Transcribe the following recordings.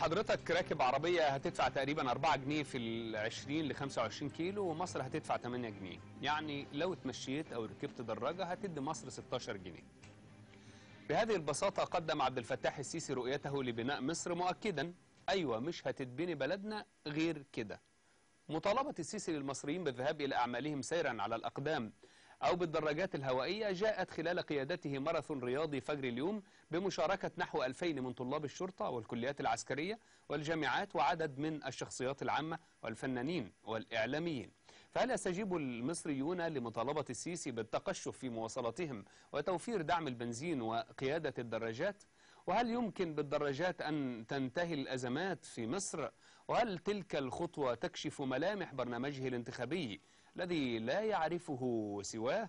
حضرتك راكب عربية هتدفع تقريبا 4 جنيه في ال 20 ل 25 كيلو ومصر هتدفع 8 جنيه يعني لو اتمشيت أو ركبت دراجة هتدي مصر 16 جنيه بهذه البساطة قدم عبد الفتاح السيسي رؤيته لبناء مصر مؤكدا أيوة مش هتتبني بلدنا غير كده مطالبة السيسي للمصريين بالذهاب إلى أعمالهم سيرا على الأقدام أو بالدراجات الهوائية جاءت خلال قيادته ماراثون رياضي فجر اليوم بمشاركة نحو 2000 من طلاب الشرطة والكليات العسكرية والجامعات وعدد من الشخصيات العامة والفنانين والإعلاميين فهل يستجيب المصريون لمطالبة السيسي بالتقشف في مواصلاتهم وتوفير دعم البنزين وقيادة الدراجات؟ وهل يمكن بالدراجات أن تنتهي الأزمات في مصر؟ وهل تلك الخطوة تكشف ملامح برنامجه الانتخابي الذي لا يعرفه سواه؟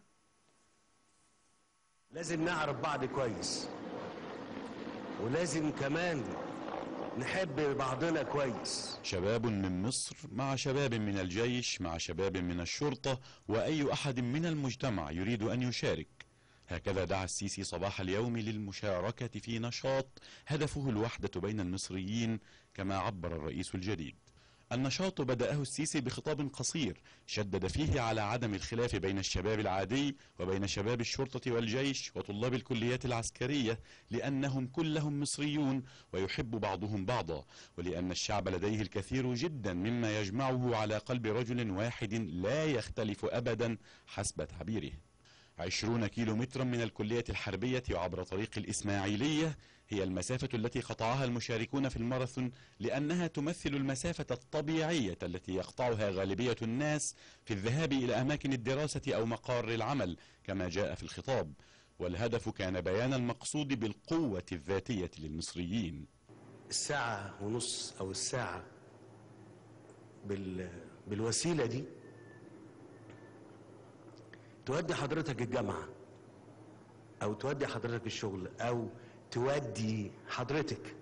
لازم نعرف بعض كويس ولازم كمان نحب بعضنا كويس شباب من مصر مع شباب من الجيش مع شباب من الشرطة وأي أحد من المجتمع يريد أن يشارك هكذا دعا السيسي صباح اليوم للمشاركة في نشاط هدفه الوحدة بين المصريين كما عبر الرئيس الجديد النشاط بدأه السيسي بخطاب قصير شدد فيه على عدم الخلاف بين الشباب العادي وبين شباب الشرطة والجيش وطلاب الكليات العسكرية لأنهم كلهم مصريون ويحب بعضهم بعضا ولأن الشعب لديه الكثير جدا مما يجمعه على قلب رجل واحد لا يختلف أبدا حسب تعبيره عشرون كيلو مترا من الكلية الحربية وعبر طريق الإسماعيلية هي المسافة التي قطعها المشاركون في الماراثون لأنها تمثل المسافة الطبيعية التي يقطعها غالبية الناس في الذهاب إلى أماكن الدراسة أو مقار العمل كما جاء في الخطاب والهدف كان بيان المقصود بالقوة الذاتية للمصريين الساعة ونص أو الساعة بال... بالوسيلة دي تودي حضرتك الجامعة أو تودي حضرتك الشغل أو تودي حضرتك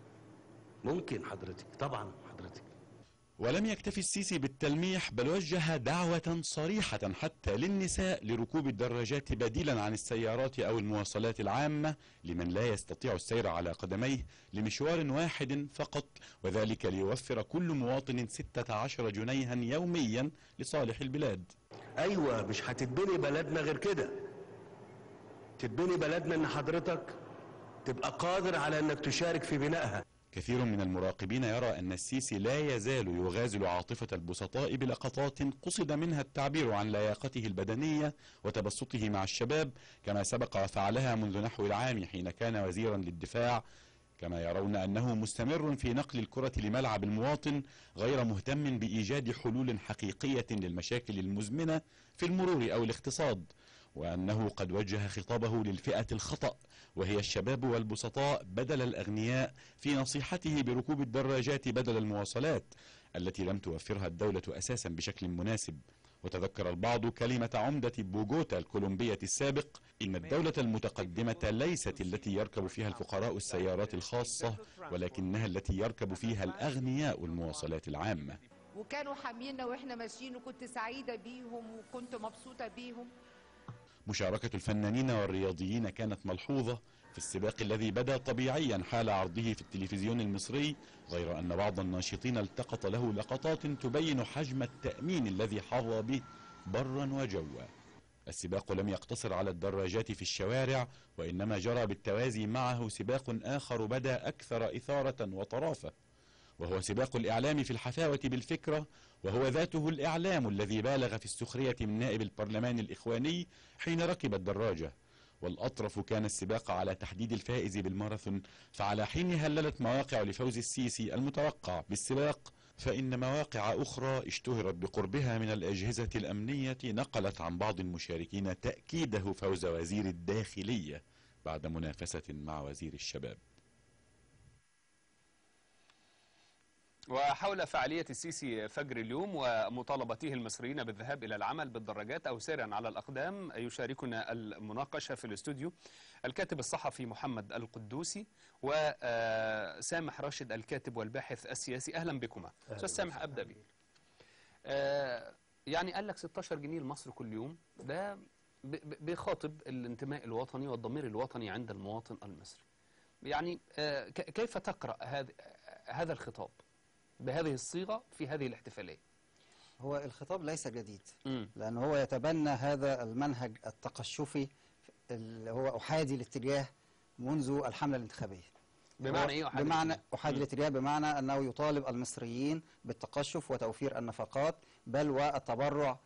ممكن حضرتك طبعا حضرتك ولم يكتفي السيسي بالتلميح بل وجه دعوة صريحة حتى للنساء لركوب الدراجات بديلا عن السيارات أو المواصلات العامة لمن لا يستطيع السير على قدميه لمشوار واحد فقط وذلك ليوفر كل مواطن 16 جنيها يوميا لصالح البلاد أيوة مش هتتبني بلدنا غير كده تتبني بلدنا إن حضرتك تبقى قادر على إنك تشارك في بنائها كثير من المراقبين يرى أن السيسي لا يزال يغازل عاطفة البسطاء بلقطات قصد منها التعبير عن لياقته البدنية وتبسطه مع الشباب كما سبق وفعلها منذ نحو العام حين كان وزيرا للدفاع كما يرون أنه مستمر في نقل الكرة لملعب المواطن غير مهتم بإيجاد حلول حقيقية للمشاكل المزمنة في المرور أو الاقتصاد وأنه قد وجه خطابه للفئة الخطأ وهي الشباب والبسطاء بدل الأغنياء في نصيحته بركوب الدراجات بدل المواصلات التي لم توفرها الدولة أساسا بشكل مناسب وتذكر البعض كلمة عمدة بوغوتا الكولومبية السابق إن الدولة المتقدمة ليست التي يركب فيها الفقراء السيارات الخاصة ولكنها التي يركب فيها الأغنياء المواصلات العامة وكانوا حامينا واحنا ماشيين وكنت سعيده بيهم وكنت مبسوطه بيهم مشاركة الفنانين والرياضيين كانت ملحوظة في السباق الذي بدا طبيعيا حال عرضه في التلفزيون المصري غير أن بعض الناشطين التقط له لقطات تبين حجم التأمين الذي حظى به برا وجوا السباق لم يقتصر على الدراجات في الشوارع وإنما جرى بالتوازي معه سباق آخر بدا أكثر إثارة وطرافة وهو سباق الإعلام في الحفاوة بالفكرة وهو ذاته الإعلام الذي بالغ في السخرية من نائب البرلمان الإخواني حين ركب الدراجة والأطرف كان السباق على تحديد الفائز بالماراثون فعلى حين هللت مواقع لفوز السيسي المتوقع بالسباق فإن مواقع أخرى اشتهرت بقربها من الأجهزة الأمنية نقلت عن بعض المشاركين تأكيده فوز وزير الداخلية بعد منافسة مع وزير الشباب وحول فعالية السيسي فجر اليوم ومطالبته المصريين بالذهاب إلى العمل بالدراجات أو سيرا على الأقدام يشاركنا المناقشة في الاستوديو الكاتب الصحفي محمد القدوسي وسامح راشد الكاتب والباحث السياسي أهلا بكما أستاذ سامح أبدأ بك آه، يعني قال لك 16 جنيه لمصر كل يوم ده ب- ب- بيخاطب الانتماء الوطني والضمير الوطني عند المواطن المصري يعني آه، ك- كيف تقرأ هذه هذا الخطاب بهذه الصيغه في هذه الاحتفاليه هو الخطاب ليس جديد مم. لأن هو يتبنى هذا المنهج التقشفي اللي هو أحادي الاتجاه منذ الحملة الانتخابية بمعنى هو ايه أحد بمعنى الاتجاه؟ أحادي مم. الاتجاه بمعنى أنه يطالب المصريين بالتقشف وتوفير النفقات بل والتبرع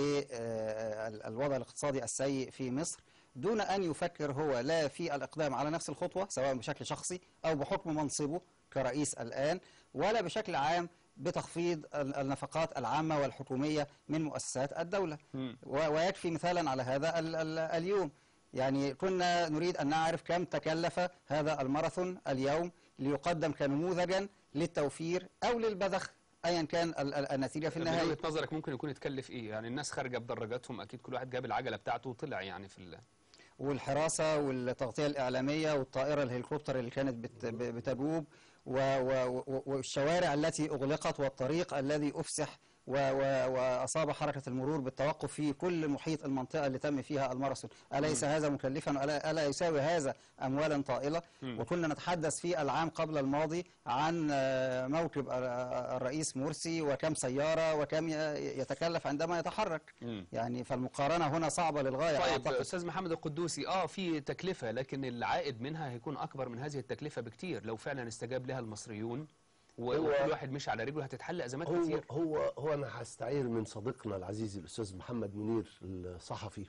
للوضع الاقتصادي السيء في مصر دون أن يفكر هو لا في الإقدام على نفس الخطوة سواء بشكل شخصي أو بحكم منصبه كرئيس الآن ولا بشكل عام بتخفيض ال- النفقات العامة والحكومية من مؤسسات الدولة مم. و- ويكفي مثالا على هذا ال ال اليوم يعني كنا نريد أن نعرف كم تكلف هذا الماراثون اليوم ليقدم كنموذجا للتوفير أو للبذخ أيا كان ال- ال- النتيجة في من النهاية وجهه نظرك ممكن يكون يتكلف ايه يعني الناس خارجه بدراجاتهم اكيد كل واحد جاب العجله بتاعته وطلع يعني في ال... والحراسة والتغطية الإعلامية والطائرة الهليكوبتر اللي كانت بت- ب- بتجوب و- و- و- والشوارع التي أغلقت والطريق الذي أفسح و- و- وأصاب حركة المرور بالتوقف في كل محيط المنطقة اللي تم فيها الماراثون أليس هذا مكلفا ألا, ألا يساوي هذا أموالا طائلة مم. وكنا نتحدث في العام قبل الماضي عن آه، موكب ال- الرئيس مرسي وكم سيارة وكم ي- يتكلف عندما يتحرك مم. يعني فالمقارنة هنا صعبة للغاية طيب أعتقد استاذ محمد القدوسي اه في تكلفه لكن العائد منها هيكون اكبر من هذه التكلفه بكتير لو فعلا استجاب لها المصريون و- هو- وكل واحد مشي على رجله هتتحل ازمات هو كتير هو هو انا هستعير من صديقنا العزيز الاستاذ محمد منير الصحفي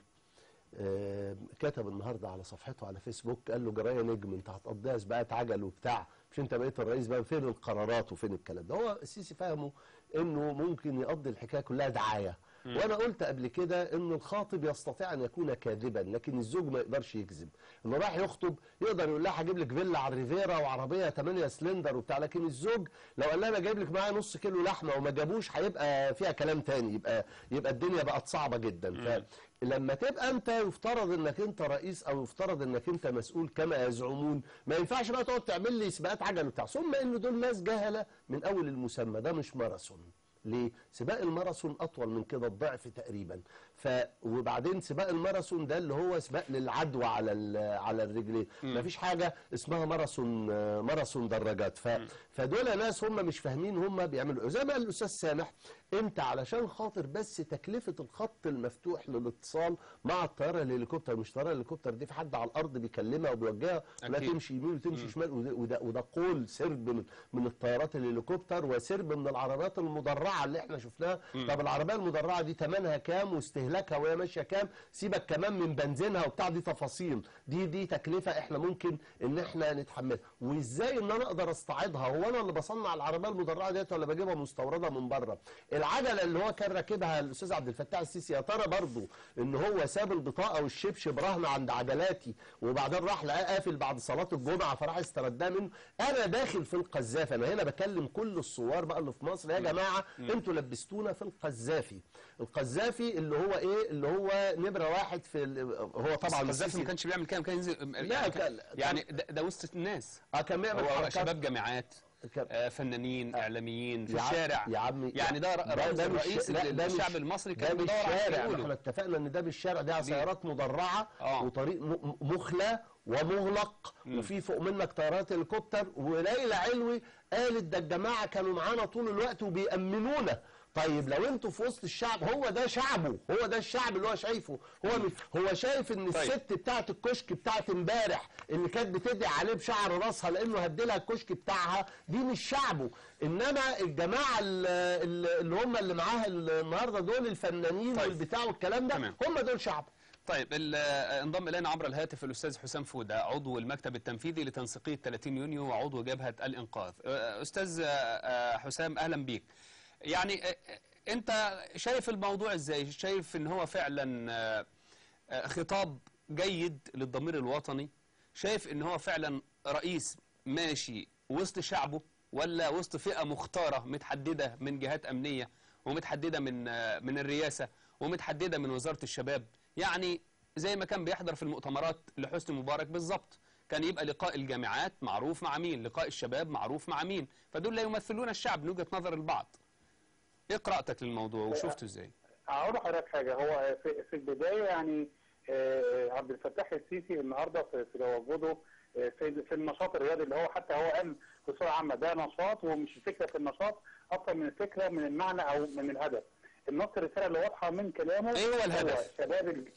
آه، كتب النهارده على صفحته على فيسبوك قال له جرايه نجم انت هتقضيها سباقات عجل وبتاع مش انت بقيت الرئيس بقى فين القرارات وفين الكلام ده هو السيسي فهمه انه ممكن يقضي الحكايه كلها دعايه وانا قلت قبل كده ان الخاطب يستطيع ان يكون كاذبا لكن الزوج ما يقدرش يكذب انه راح يخطب يقدر يقول لها هجيب لك فيلا على الريفيرا وعربيه 8 سلندر وبتاع لكن الزوج لو قال لها انا جايب لك معايا نص كيلو لحمه وما جابوش هيبقى فيها كلام تاني يبقى يبقى الدنيا بقت صعبه جدا فلما تبقى انت يفترض انك انت رئيس او يفترض انك انت مسؤول كما يزعمون ما ينفعش بقى تقعد تعمل لي سباقات عجل وبتاع ثم ان دول ناس جهله من اول المسمى ده مش ماراثون ليه؟ سباق الماراثون اطول من كده الضعف تقريبا ف وبعدين سباق الماراثون ده اللي هو سباق للعدوى على ال- على الرجلين مفيش حاجه اسمها ماراثون آه، ماراثون دراجات ف... فدول ناس هم مش فاهمين هم بيعملوا إيه. زي ما قال الاستاذ سامح انت علشان خاطر بس تكلفه الخط المفتوح للاتصال مع الطياره الهليكوبتر مش طياره الهليكوبتر دي في حد على الارض بيكلمها وبيوجهها ولا أكيد. تمشي يمين وتمشي شمال وده, وده, وده قول سرب من, من الطيارات الهليكوبتر وسرب من العربيات المدرعه اللي احنا شفناها طب العربيه المدرعه دي ثمنها كام واستهلاكها وهي ماشيه كام سيبك كمان من بنزينها وبتاع دي تفاصيل دي دي تكلفه احنا ممكن ان احنا نتحملها وازاي ان انا اقدر استعيدها هو انا اللي بصنع العربيه المدرعه ديت ولا بجيبها مستورده من بره العجله اللي هو كان راكبها الاستاذ عبد الفتاح السيسي يا ترى برضه ان هو ساب البطاقه والشبشب رهن عند عجلاتي وبعدين راح لقاه قافل بعد صلاه الجمعه فراح استرداه منه انا داخل في القذافي انا هنا بكلم كل الثوار بقى اللي في مصر يا جماعه انتوا لبستونا في القذافي القذافي اللي هو ايه اللي هو نمره واحد في ال- هو طبعا القذافي السيسي- ما كانش بيعمل كده كان ينزل لا، يعني, كان- يعني ده, ده وسط الناس اه كان بيعمل هو حركات شباب جامعات كان- آه، فنانين اعلاميين في يا عم- الشارع يا عم يعني ده ده- رمز ده مش- الرئيس لا، اللي ده مش- الشعب المصري ده كان مش بيدور على شارع يقوله. احنا اتفقنا ان ده مش شارع ده سيارات مدرعه آه. وطريق م- مخلى ومغلق وفي فوق منك طيارات هليكوبتر وليلى علوي قالت ده الجماعه كانوا معانا طول الوقت وبيأمنونا طيب لو انتوا في وسط الشعب هو ده شعبه هو ده الشعب اللي هو شايفه هو مش هو شايف ان طيب. الست بتاعت الكشك بتاعت امبارح اللي كانت بتدعي عليه بشعر راسها لانه هدلها الكشك بتاعها دي مش شعبه انما الجماعه ال- ال- اللي هم اللي معاها النهارده دول الفنانين طيب. والبتاع والكلام ده تمام. هم دول شعبه طيب ال- آه، انضم الينا عبر الهاتف الاستاذ حسام فوده عضو المكتب التنفيذي لتنسيقيه 30 يونيو وعضو جبهه الانقاذ آه، استاذ آه، آه، حسام اهلا بيك يعني آه، آه، انت شايف الموضوع ازاي شايف ان هو فعلا آه، آه، خطاب جيد للضمير الوطني شايف ان هو فعلا رئيس ماشي وسط شعبه ولا وسط فئه مختاره متحدده من جهات امنيه ومتحدده من آه، من الرئاسه ومتحدده من وزاره الشباب يعني زي ما كان بيحضر في المؤتمرات لحسني مبارك بالظبط كان يبقى لقاء الجامعات معروف مع مين لقاء الشباب معروف مع مين فدول لا يمثلون الشعب من وجهه نظر البعض ايه قراءتك للموضوع وشفته ازاي هقول لحضرتك حاجه هو في, في البدايه يعني آه، عبد الفتاح السيسي النهارده في, في تواجده آه، في, في النشاط الرياضي اللي هو حتى هو قال بصوره عامه ده نشاط ومش الفكره في النشاط اكتر من الفكره من المعنى او من الهدف النص الرساله اللي واضحه من كلامه إيه هو الهدف؟ شباب الج...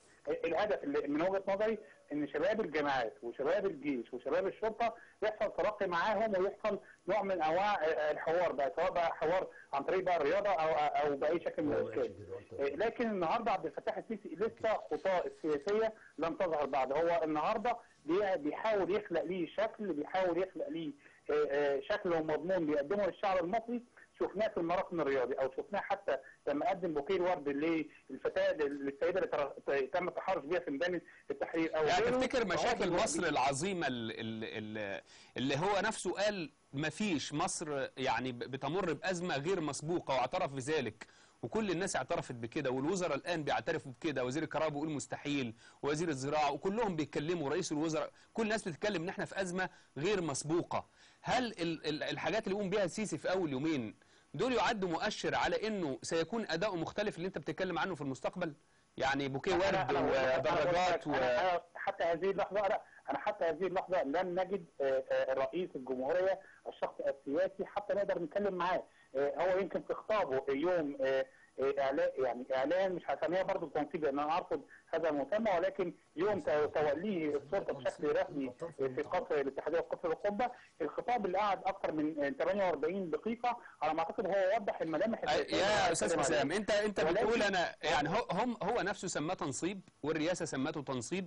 الهدف اللي من وجهه نظري ان شباب الجامعات وشباب الجيش وشباب الشرطه يحصل ترقي معاهم ويحصل نوع من انواع آه، الحوار بقى سواء بقى حوار عن طريق بقى الرياضه او او باي شكل من الاشكال آه، لكن النهارده عبد الفتاح السيسي لسه خطاه السياسيه لم تظهر بعد هو النهارده بي- بيحاول يخلق ليه شكل بيحاول يخلق ليه آه، آه، شكل ومضمون بيقدمه للشعب المصري شفناه في الماراثون الرياضي او شفناه حتى لما قدم بوكيه الورد للفتاه للسيده اللي تر- تم التحرش بيها في ميدان التحرير او يعني غيره. تفتكر فهو مشاكل دلوقتي- مصر العظيمة ال- ال- ال- اللي هو نفسه قال ما فيش مصر يعني ب- بتمر بأزمة غير مسبوقة واعترف بذلك وكل الناس اعترفت بكده والوزراء الآن بيعترفوا بكده وزير الكهرباء بيقول مستحيل ووزير الزراعة وكلهم بيتكلموا رئيس الوزراء كل الناس بتتكلم ان احنا في أزمة غير مسبوقة هل ال- ال- الحاجات اللي يقوم بيها السيسي في أول يومين دول يعدوا مؤشر على انه سيكون اداؤه مختلف اللي انت بتتكلم عنه في المستقبل يعني بوكيه أنا- ورد أنا بقول لك- أنا بقول ودراجات لك و... أنا- أنا حتى هذه اللحظه لا انا حتى هذه اللحظه لم نجد آه، آه، رئيس الجمهوريه الشخص السياسي حتى نقدر نتكلم معاه آه، هو يمكن في خطابه يوم آه، آه، اعلان يعني اعلان مش هسميها برضه تنصيب لان انا ارفض هذا المسمى ولكن يوم تو- توليه السلطه بشكل رسمي في قصر الاتحاديه وقصر القبه الخطاب اللي قعد اكثر من آه، 48 دقيقه على ما اعتقد هو وضح الملامح السياسية اللي يا أنا استاذ بتكلم عليها. حسام انت انت ولكن- بتقول انا يعني هو هم هو نفسه سماه تنصيب والرئاسه سمته تنصيب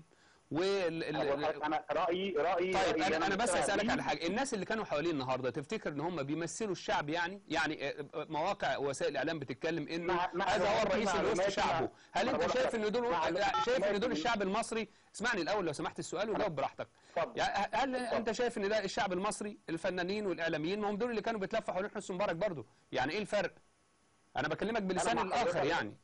وال أنا بقول ال- لحضرتك انا رايي رايي طيب رأيي انا انا بس مقتنع اسالك بيه. على حاجه الناس اللي كانوا حواليه النهارده تفتكر ان هم بيمثلوا الشعب يعني يعني آه، آه، مواقع وسائل الاعلام بتتكلم انه مع- مع- هذا هو مع- الرئيس اللي وسط معلوماتي شعبه مع- هل أنا انت بقول شايف لك- ان دول مع- لا، شايف ان دول معلوماتي- الشعب المصري اسمعني الاول لو سمحت السؤال وجاوب براحتك اتفضل. يعني هل اتفضل. انت شايف ان ده الشعب المصري الفنانين والاعلاميين ما هم دول اللي كانوا بيتلفوا حوالين حسن مبارك برضه يعني ايه الفرق انا بكلمك بلسان مع الاخر حضرتك. يعني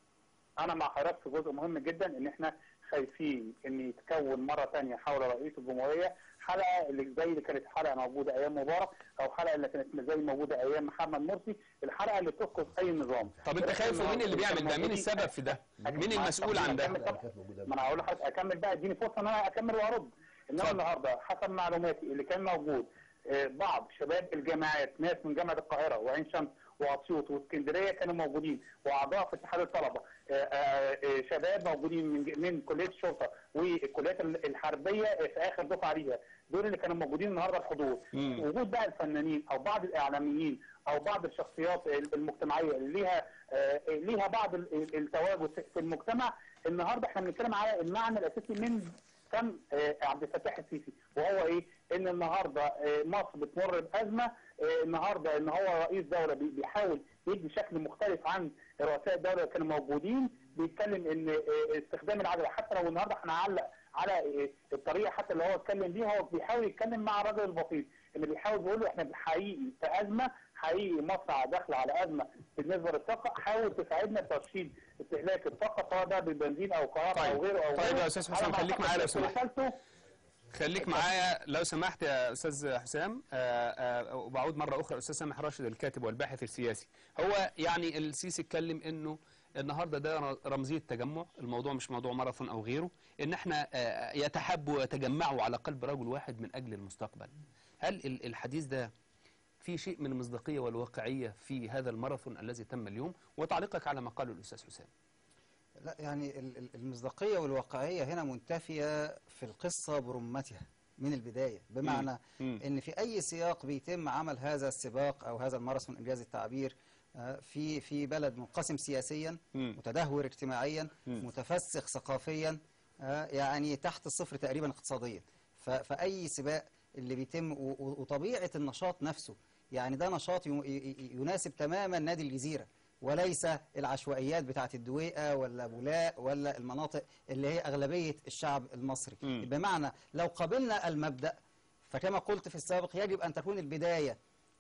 انا مع حضرتك في جزء مهم جدا ان احنا خايفين ان يتكون مره ثانيه حول رئيس الجمهوريه حلقه اللي زي اللي كانت حلقه موجوده ايام مبارك او حلقه اللي كانت زي موجوده ايام محمد مرسي الحلقه اللي بتسقط اي نظام طب انت خايف ومين اللي بيعمل ده مين السبب في ده مين المسؤول عن ده أكمل طب- ما انا هقول لحضرتك اكمل بقى اديني فرصه ان انا اكمل وارد انما اتفضل. النهارده حسب معلوماتي اللي كان موجود آه، بعض شباب الجامعات ناس من جامعه القاهره وعين شمس واسيوط واسكندريه كانوا موجودين واعضاء في اتحاد الطلبه آه، آه، آه، شباب موجودين من من كليه الشرطه والكليات ال- الحربيه آه، في اخر دفعه ليها دول اللي كانوا موجودين النهارده الحضور مم. وجود بقى الفنانين او بعض الاعلاميين او بعض الشخصيات المجتمعيه اللي ليها آه، ليها بعض ال- ال- التواجد في المجتمع النهارده احنا بنتكلم على المعنى الاساسي من فم آه، عبد الفتاح السيسي وهو ايه؟ ان النهارده آه، مصر بتمر بازمه آه، النهارده ان هو رئيس دوله بي- بيحاول يدي شكل مختلف عن رؤساء الدوله اللي كانوا موجودين بيتكلم ان آه، استخدام العدل حتى لو النهارده هنعلق على آه، الطريقه حتى اللي هو اتكلم بيها هو بيحاول يتكلم مع الراجل البسيط اللي بيحاول بيقول له احنا حقيقي في ازمه حقيقي مصر داخله على ازمه بالنسبه للطاقه حاول تساعدنا في ترشيد استهلاك الطاقه سواء ده بالبنزين او كهرباء طيب. او غيره او طيب غيره. يا أستاذ على حسام، ما خليك أعتقد معايا لو في سمحت. رسالته خليك معايا لو سمحت يا استاذ حسام آه، آه، وبعود مره اخرى الاستاذ سامح راشد الكاتب والباحث السياسي هو يعني السيسي اتكلم انه النهارده ده رمزيه تجمع الموضوع مش موضوع ماراثون او غيره ان احنا آه، يتحابوا ويتجمعوا على قلب رجل واحد من اجل المستقبل هل ال- الحديث ده في شيء من المصداقيه والواقعيه في هذا الماراثون الذي تم اليوم وتعليقك على ما قاله الاستاذ حسام لا يعني ال- ال- المصداقية والواقعية هنا منتفية في القصة برمتها من البداية بمعنى مم. ان في اي سياق بيتم عمل هذا السباق او هذا الماراثون انجاز التعبير آه، في في بلد منقسم سياسيا مم. متدهور اجتماعيا مم. متفسخ ثقافيا آه، يعني تحت الصفر تقريبا اقتصاديا ف- فاي سباق اللي بيتم و- و- وطبيعه النشاط نفسه يعني ده نشاط يم- ي- ي- يناسب تماما نادي الجزيره وليس العشوائيات بتاعه الدويقه ولا بولاق ولا المناطق اللي هي اغلبيه الشعب المصري مم. بمعنى لو قبلنا المبدا فكما قلت في السابق يجب ان تكون البدايه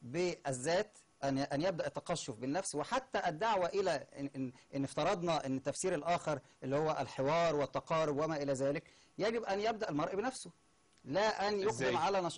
بالذات أن أن يبدأ التقشف بالنفس وحتى الدعوة إلى إن, إن, إن افترضنا أن التفسير الآخر اللي هو الحوار والتقارب وما إلى ذلك يجب أن يبدأ المرء بنفسه لا أن إزاي؟ يقدم على نش...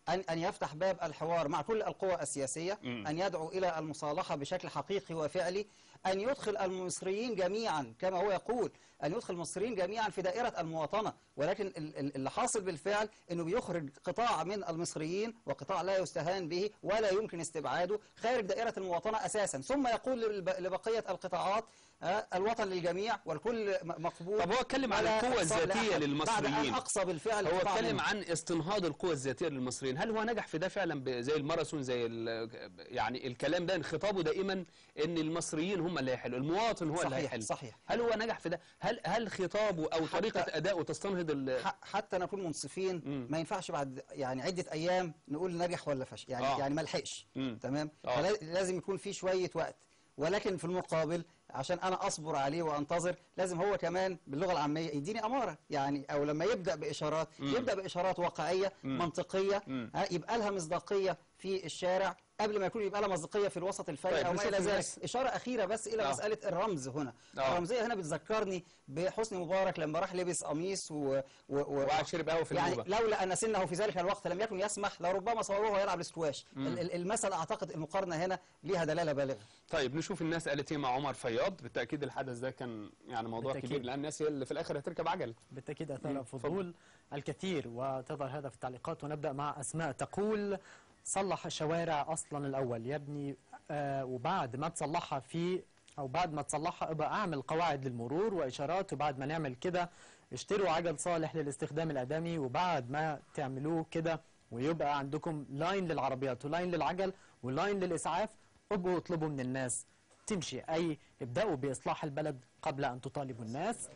أن أن يفتح باب الحوار مع كل القوى السياسية مم. أن يدعو إلى المصالحة بشكل حقيقي وفعلي أن يدخل المصريين جميعا كما هو يقول أن يدخل المصريين جميعا في دائرة المواطنة ولكن ال- ال- اللي حاصل بالفعل أنه بيخرج قطاع من المصريين وقطاع لا يستهان به ولا يمكن استبعاده خارج دائرة المواطنة أساسا ثم يقول للب- لبقية القطاعات آه، الوطن للجميع والكل م- مقبول طب هو اتكلم عن ولا القوة إقصاء الذاتية لأحد. للمصريين. بعد أن أقصى بالفعل هو قطاع اتكلم منهم. عن استنهاض القوى الذاتيه للمصريين هل هو نجح في ده فعلا ب- زي الماراثون زي ال- يعني الكلام ده خطابه دائما ان المصريين هم اللي هيحلوا المواطن هو اللي صحيح، هيحل صحيح. هل هو نجح في ده هل هل خطابه او حتى- طريقه ادائه تستنهض ال- ح- حتى نكون منصفين مم. ما ينفعش بعد يعني عده ايام نقول نجح ولا فشل يعني آه. يعني ما لحقش مم. تمام آه. فلازم يكون في شويه وقت ولكن في المقابل عشان انا اصبر عليه وانتظر لازم هو كمان باللغه العاميه يديني اماره يعني او لما يبدا باشارات مم. يبدا باشارات واقعيه مم. منطقيه مم. ها، يبقى لها مصداقيه في الشارع قبل ما يكون يبقى لها مصداقيه في الوسط الفني طيب، او ما نشوف الى ذلك الناس. اشاره اخيره بس الى آه. مساله الرمز هنا آه. الرمزيه هنا بتذكرني بحسني مبارك لما راح لبس قميص و, و... و... وقعد شرب قهوه في يعني النوبه لولا ان سنه في ذلك الوقت لم يكن يسمح لربما صوروه وهو يلعب السكواش ال- ال- المثل اعتقد المقارنه هنا ليها دلاله بالغه طيب نشوف الناس قالت ايه مع عمر فياض بالتاكيد الحدث ده كان يعني موضوع بالتأكيد. كبير لان الناس هي اللي في الاخر هتركب عجل بالتأكيد مم، أثار فضول الكثير وتظهر هذا في التعليقات ونبدأ مع أسماء تقول صلح الشوارع أصلا الأول يبني آه وبعد ما تصلحها في أو بعد ما تصلحها ابقى أعمل قواعد للمرور وإشارات وبعد ما نعمل كده اشتروا عجل صالح للاستخدام الآدمي وبعد ما تعملوه كده ويبقى عندكم لاين للعربيات ولاين للعجل ولاين للإسعاف ابقوا اطلبوا من الناس تمشي أي ابدأوا بإصلاح البلد قبل أن تطالبوا الناس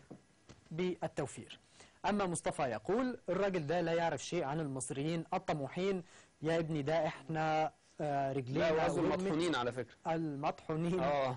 بالتوفير أما مصطفى يقول الراجل ده لا يعرف شيء عن المصريين الطموحين يا ابني ده احنا آه، رجلينا لا وعزوا ورمت. المطحونين على فكره المطحونين اه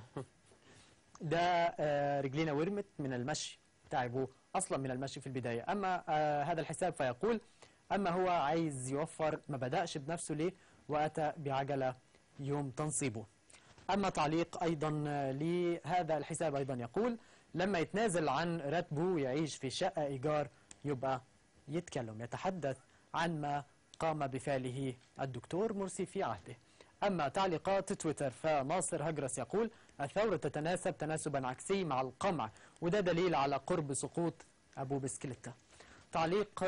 ده آه، رجلينا ورمت من المشي تعبوا اصلا من المشي في البدايه اما آه، هذا الحساب فيقول اما هو عايز يوفر ما بداش بنفسه ليه واتى بعجله يوم تنصيبه اما تعليق ايضا آه، لهذا الحساب ايضا يقول لما يتنازل عن راتبه ويعيش في شقه ايجار يبقى يتكلم يتحدث عن ما قام بفعله الدكتور مرسي في عهده أما تعليقات تويتر فناصر هجرس يقول الثورة تتناسب تناسبا عكسي مع القمع وده دليل على قرب سقوط أبو بسكليتة تعليق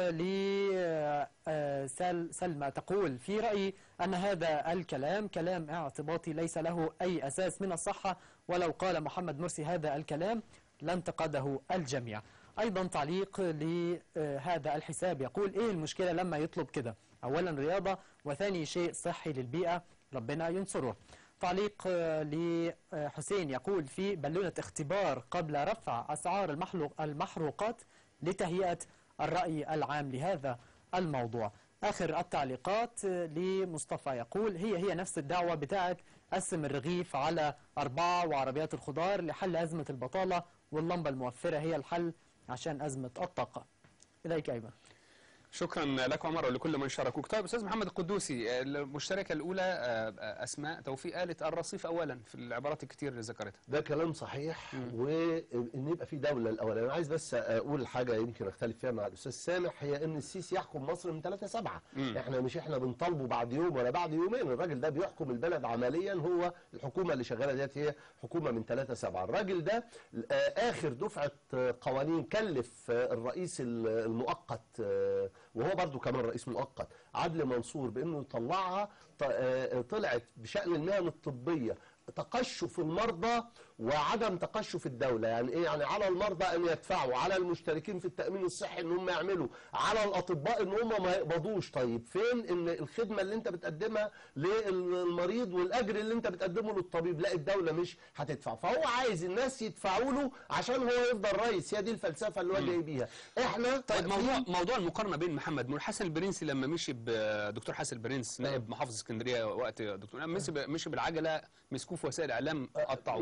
لسلمى تقول في رأيي أن هذا الكلام كلام اعتباطي ليس له أي أساس من الصحة ولو قال محمد مرسي هذا الكلام لانتقده الجميع أيضا تعليق لهذا الحساب يقول إيه المشكلة لما يطلب كده أولا رياضة وثاني شيء صحي للبيئة ربنا ينصره تعليق آه، لحسين يقول في بالونة اختبار قبل رفع أسعار المحلو- المحروقات لتهيئة الرأي العام لهذا الموضوع آخر التعليقات آه، لمصطفى يقول هي هي نفس الدعوة بتاعت قسم الرغيف على أربعة وعربيات الخضار لحل أزمة البطالة واللمبة الموفرة هي الحل عشان أزمة الطاقة إليك أيمن شكرا لك عمر ولكل من شاركوك طيب استاذ محمد القدوسي المشتركه الاولى آه، آه، اسماء توفيق قالت الرصيف اولا في العبارات الكتير اللي ذكرتها ده كلام صحيح وان يبقى في دوله الاول انا عايز بس اقول حاجه يمكن اختلف فيها مع الاستاذ سامح هي ان السيسي يحكم مصر من 3 7 مم. احنا مش احنا بنطالبه بعد يوم ولا بعد يومين الراجل ده بيحكم البلد عمليا هو الحكومه اللي شغاله ديت هي حكومه من 3 7 الراجل ده آه، اخر دفعه آه، قوانين كلف آه، الرئيس ال- المؤقت آه، وهو برضو كمان رئيس مؤقت عدلي منصور بانه يطلعها ط- آه، طلعت بشان المهن الطبيه تقشف المرضى وعدم تقشف الدولة يعني ايه يعني على المرضى ان يدفعوا على المشتركين في التأمين الصحي ان هم يعملوا على الاطباء ان هم ما يقبضوش طيب فين ان الخدمة اللي انت بتقدمها للمريض والاجر اللي انت بتقدمه للطبيب لا الدولة مش هتدفع فهو عايز الناس يدفعوا له عشان هو يفضل رئيس هي دي الفلسفة اللي هو جاي بيها احنا طيب واقفين- موضوع موضوع المقارنه بين محمد نور حسن البرنسي لما مشي بدكتور حسن البرنس نائب محافظ اسكندريه وقت دكتور مشي ب- مشي بالعجله مسكوه في وسائل الاعلام قطعوه يع- يعني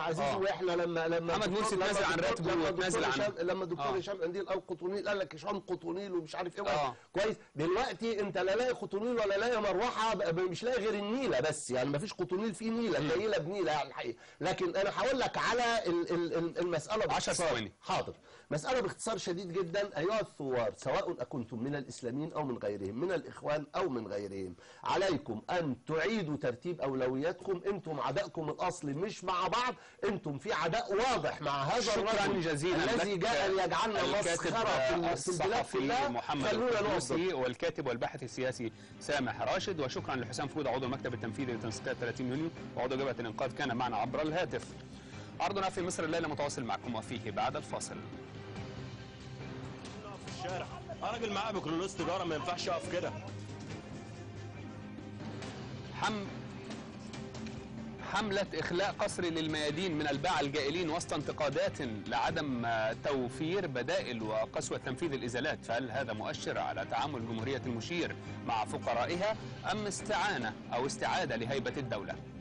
عزيز آه. واحنا لما لما محمد دكتور- مرسي لما اتنازل عن دكتور- راتبه لما واتنازل دكتور عن- هشام- لما دكتور آه. هشام قنديل قال قطونيل قال لك هشام قطونيل ومش عارف ايه آه. كويس دلوقتي انت لا لاقي قطونيل ولا لاقي مروحه ب- ب- مش لاقي غير النيله بس يعني ما فيش قطونيل في نيله نيله بنيله يعني الحقيقه لكن انا هقول لك على ال- ال- ال- المساله عشر باختصار. ثواني. حاضر مسألة باختصار شديد جدا أيها الثوار سواء أكنتم من الإسلاميين أو من غيرهم من الإخوان أو من غيرهم عليكم أن تعيدوا ترتيب أولوياتكم أنتم عداءكم الأصلي مش مع بعض أنتم في عداء واضح مع هذا شكرا الرجل جزيلا الذي لك جاء ليجعلنا الكاتب مسخرة في ال- في البلاد الصحفي كلها محمد خلونا نقف القدوسي والكاتب والباحث السياسي سامح راشد وشكرا لحسام فود عضو المكتب التنفيذي لتنسيقية 30 يونيو وعضو جبهة الإنقاذ كان معنا عبر الهاتف عرضنا في مصر الليلة متواصل معكم وفيه بعد الفاصل في الشارع انا راجل معاه بكالوريوس تجاره ما ينفعش اقف كده حم حملة إخلاء قصري للميادين من الباعة الجائلين وسط انتقادات لعدم آه، توفير بدائل وقسوة تنفيذ الإزالات فهل هذا مؤشر على تعامل جمهورية المشير مع فقرائها أم استعانة أو استعادة لهيبة الدولة